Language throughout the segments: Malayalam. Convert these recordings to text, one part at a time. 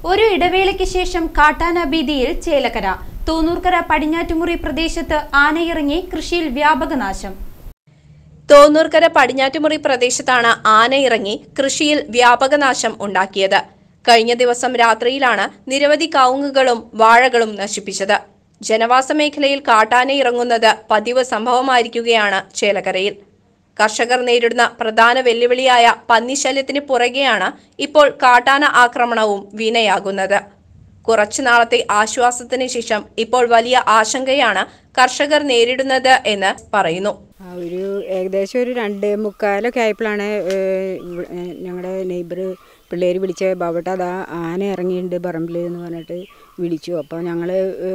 ഒരു ഇടവേളയ്ക്ക് ശേഷം കാട്ടാന ഭീതിയിൽ ചേലക്കര തോന്നൂർക്കര പടിഞ്ഞാറ്റുമുറി പ്രദേശത്ത് ആനയിറങ്ങി കൃഷിയിൽ വ്യാപക നാശം തോന്നൂർക്കര പടിഞ്ഞാറ്റുമുറി പ്രദേശത്താണ് ആന ഇറങ്ങി കൃഷിയിൽ വ്യാപക നാശം ഉണ്ടാക്കിയത് കഴിഞ്ഞ ദിവസം രാത്രിയിലാണ് നിരവധി കവുങ്ങുകളും വാഴകളും നശിപ്പിച്ചത് ജനവാസ മേഖലയിൽ കാട്ടാന ഇറങ്ങുന്നത് പതിവ് സംഭവമായിരിക്കുകയാണ് ചേലക്കരയിൽ കർഷകർ നേരിടുന്ന പ്രധാന വെല്ലുവിളിയായ പന്നിശല്യത്തിന് പുറകെയാണ് ഇപ്പോൾ കാട്ടാന ആക്രമണവും വിനയാകുന്നത് കുറച്ചു നാളത്തെ ആശ്വാസത്തിന് ശേഷം ഇപ്പോൾ വലിയ ആശങ്കയാണ് കർഷകർ നേരിടുന്നത് എന്ന് പറയുന്നു ആ ഒരു ഏകദേശം ഒരു രണ്ട് മുക്കാലൊക്കെ ആയപ്പോഴാണ് ഞങ്ങളുടെ നെയ്ബർ പിള്ളേർ വിളിച്ച ബാബട്ട അതാ ആന ഇറങ്ങിയിട്ടുണ്ട് പറമ്പിൽ എന്ന് പറഞ്ഞിട്ട് വിളിച്ചു അപ്പോൾ ഞങ്ങൾ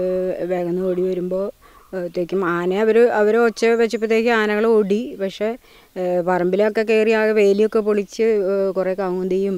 വേഗം ഓടി വരുമ്പോൾ ത്തേക്കും ആന അവർ അവർ ഒച്ച വെച്ചപ്പോഴത്തേക്ക് ആനകൾ ഓടി പക്ഷേ ഏഹ് പറമ്പിലൊക്കെ കയറി ആകെ വേലിയൊക്കെ പൊളിച്ച് ഏഹ് കുറേ കവുന്തിയും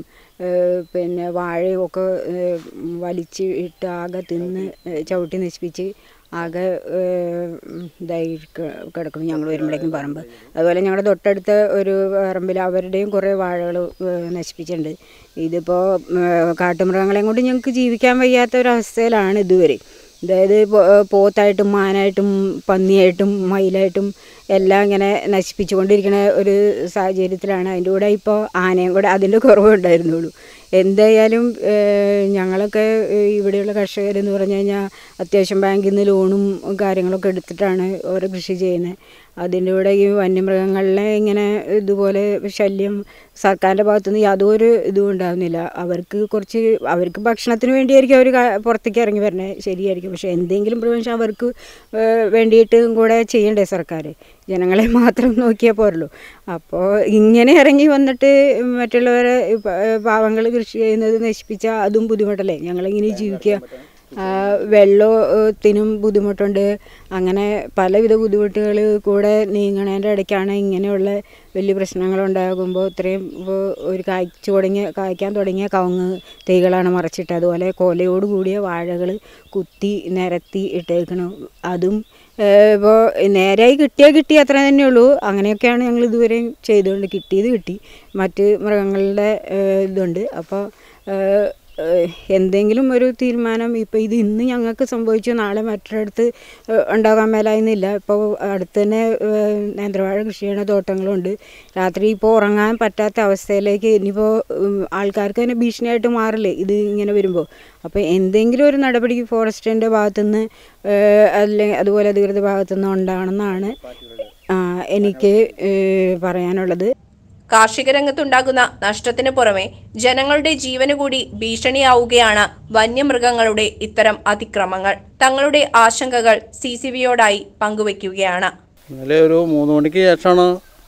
പിന്നെ വാഴയും ഒക്കെ ഏഹ് വലിച്ച് ഇട്ട് ആകെ തിന്ന് ഏഹ് ചവിട്ടി നശിപ്പിച്ച് ആകെ ഏഹ് ഇതായി ക- കിടക്കുന്നു ഞങ്ങൾ വരുമ്പോഴേക്കും പറമ്പ് അതുപോലെ ഞങ്ങളുടെ തൊട്ടടുത്ത ഒരു പറമ്പിൽ അവരുടെയും കുറേ വാഴകൾ നശിപ്പിച്ചിട്ടുണ്ട് ഇതിപ്പോൾ കാട്ടുമൃഗങ്ങളെയും കൊണ്ട് ഞങ്ങൾക്ക് ജീവിക്കാൻ വയ്യാത്ത ഒരവസ്ഥയിലാണ് ഇതുവരെ അതായത് പോ- പോത്തായിട്ടും മാനായിട്ടും പന്നിയായിട്ടും മയിലായിട്ടും എല്ലാം ഇങ്ങനെ നശിപ്പിച്ചുകൊണ്ടിരിക്കുന്ന ഒരു സാഹചര്യത്തിലാണ് അതിൻ്റെ കൂടെ ഇപ്പോൾ ആനയും കൂടെ അതിൻ്റെ കുറവുണ്ടായിരുന്നുള്ളൂ എന്തായാലും ഏഹ്, ഞങ്ങളൊക്കെ ഏഹ്, ഇവിടെയുള്ള കർഷകരെന്ന് പറഞ്ഞു കഴിഞ്ഞാൽ അത്യാവശ്യം ബാങ്കിൽ നിന്ന് ലോണും കാര്യങ്ങളൊക്കെ എടുത്തിട്ടാണ് ഓരോ കൃഷി ചെയ്യുന്നത് അതിൻ്റെ കൂടെ ഈ വന്യമൃഗങ്ങളിലെ ഇങ്ങനെ ഇതുപോലെ ശല്യം സർക്കാരിൻ്റെ ഭാഗത്തുനിന്ന് യാതൊരു ഇതും ഉണ്ടാകുന്നില്ല അവർക്ക് കുറച്ച് അവർക്ക് ഭക്ഷണത്തിന് വേണ്ടിയായിരിക്കും അവർ പുറത്തേക്ക് ഇറങ്ങി വരുന്നത് ശരിയായിരിക്കും പക്ഷേ എന്തെങ്കിലും പ്രിവെൻഷൻ അവർക്ക് ഏഹ്, വേണ്ടിയിട്ടും കൂടെ ചെയ്യണ്ടേ സർക്കാർ ജനങ്ങളെ മാത്രം നോക്കിയാൽ പോരല്ലോ അപ്പോൾ ഇങ്ങനെ ഇറങ്ങി വന്നിട്ട് മറ്റുള്ളവരെ പാവങ്ങൾ കൃഷി ചെയ്യുന്നത് നശിപ്പിച്ചാൽ അതും ബുദ്ധിമുട്ടല്ലേ ഞങ്ങളിങ്ങനെ ജീവിക്കുക ആ, വെള്ളത്തിനും ബുദ്ധിമുട്ടുണ്ട് അങ്ങനെ പലവിധ ബുദ്ധിമുട്ടുകൾ കൂടെ നീങ്ങണതിൻ്റെ ഇടയ്ക്കാണ് ഇങ്ങനെയുള്ള വലിയ പ്രശ്നങ്ങൾ ഉണ്ടാകുമ്പോൾ ഇത്രയും ഇപ്പോൾ ഒരു കായ്ച്ചു തുടങ്ങിയ കായ്ക്കാൻ തുടങ്ങിയ കവുങ്ങ് തൈകളാണ് മറച്ചിട്ട് അതുപോലെ കൊലയോട് കൂടിയ വാഴകൾ കുത്തി നിരത്തി ഇട്ടേക്കണം അതും ഇപ്പോൾ നേരായി കിട്ടിയാൽ കിട്ടി അത്ര തന്നെ ഉള്ളൂ അങ്ങനെയൊക്കെയാണ് ഞങ്ങൾ ഇതുവരെയും ചെയ്തുകൊണ്ട് കിട്ടിയത് കിട്ടി മറ്റ് മൃഗങ്ങളുടെ ഏഹ്, ഇതുണ്ട് അപ്പോൾ ഏഹ്, ഏഹ്, എന്തെങ്കിലും ഒരു തീരുമാനം ഇപ്പോൾ ഇത് ഇന്ന് ഞങ്ങൾക്ക് സംഭവിച്ചു നാളെ മറ്റൊരിടത്ത് ഏഹ്, ഉണ്ടാകാൻ മേലായിരുന്നില്ല ഇപ്പോൾ അടുത്ത് തന്നെ ഏഹ്, നേന്ത്രവാഴ കൃഷി ചെയ്യുന്ന തോട്ടങ്ങളുണ്ട് രാത്രി ഇപ്പോൾ ഉറങ്ങാൻ പറ്റാത്ത അവസ്ഥയിലേക്ക് ഇനിയിപ്പോൾ ഉം, ആൾക്കാർക്ക് തന്നെ ഭീഷണിയായിട്ട് മാറില്ലേ ഇത് ഇങ്ങനെ വരുമ്പോൾ അപ്പോൾ എന്തെങ്കിലും ഒരു നടപടി ഫോറസ്റ്റിൻ്റെ ഭാഗത്തുനിന്ന് അല്ലെങ്കിൽ അതുപോലെ അധികൃത ഭാഗത്തുനിന്ന് ഉണ്ടാകണമെന്നാണ് ആ, എനിക്ക് ഏഹ്, പറയാനുള്ളത് കാർഷിക രംഗത്തുണ്ടാകുന്ന നഷ്ടത്തിന് പുറമെ ജനങ്ങളുടെ ജീവന് കൂടി ഭീഷണിയാവുകയാണ് വന്യമൃഗങ്ങളുടെ ഇത്തരം അതിക്രമങ്ങൾ തങ്ങളുടെ ആശങ്കകൾ സി സി ബിയോടായി പങ്കുവയ്ക്കുകയാണ് ഇന്നലെ ഒരു മൂന്ന് മണിക്ക് ശേഷമാണ്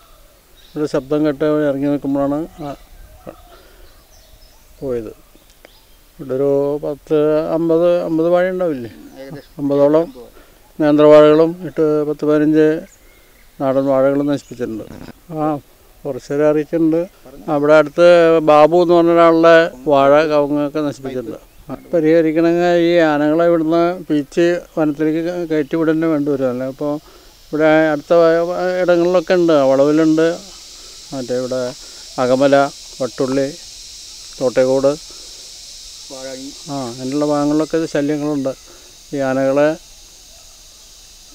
ഒരു ശബ്ദം കേട്ട് ഇറങ്ങി നിൽക്കുമ്പോഴാണ് ആ- പോയത് ഇവിടെ ഒരു പത്ത് അമ്പത് അമ്പത് വാഴ ഉണ്ടാവില്ലേ അമ്പതോളം നേന്ത്രവാഴകളും എട്ട് പത്ത് പതിനഞ്ച് നാടൻ വാഴകളും നശിപ്പിച്ചിട്ടുണ്ട് ആ കുറച്ചേരെ അറിയിച്ചിട്ടുണ്ട് അവിടെ അടുത്ത് ബാബു എന്ന് പറഞ്ഞ ഒരാളുടെ വാഴ കവുങ്ങൊക്കെ നശിപ്പിച്ചിട്ടുണ്ട് അത് പരിഹരിക്കണമെങ്കിൽ ഈ ആനകളെ ഇവിടുന്ന് പിച്ച് വനത്തിലേക്ക് ക- കയറ്റി വിടന്നെ വേണ്ടി വരും അല്ല ഇപ്പോൾ ഇവിടെ അടുത്ത വ- ഇടങ്ങളിലൊക്കെ ഉണ്ട് വളവിലുണ്ട് മറ്റേ ഇവിടെ അകമല വട്ടുള്ളി തോട്ടേക്കോട് ആ അങ്ങനെയുള്ള ഭാഗങ്ങളിലൊക്കെ ഇത് ശല്യങ്ങളുണ്ട് ഈ ആനകളെ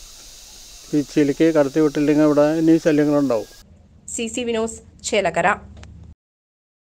പീച്ചിലേക്ക് കടത്തി വിട്ടില്ലെങ്കിൽ ഇവിടെ ഇനി ശല്യങ്ങളുണ്ടാവും സി സി വിനോസ് ചേലക്കര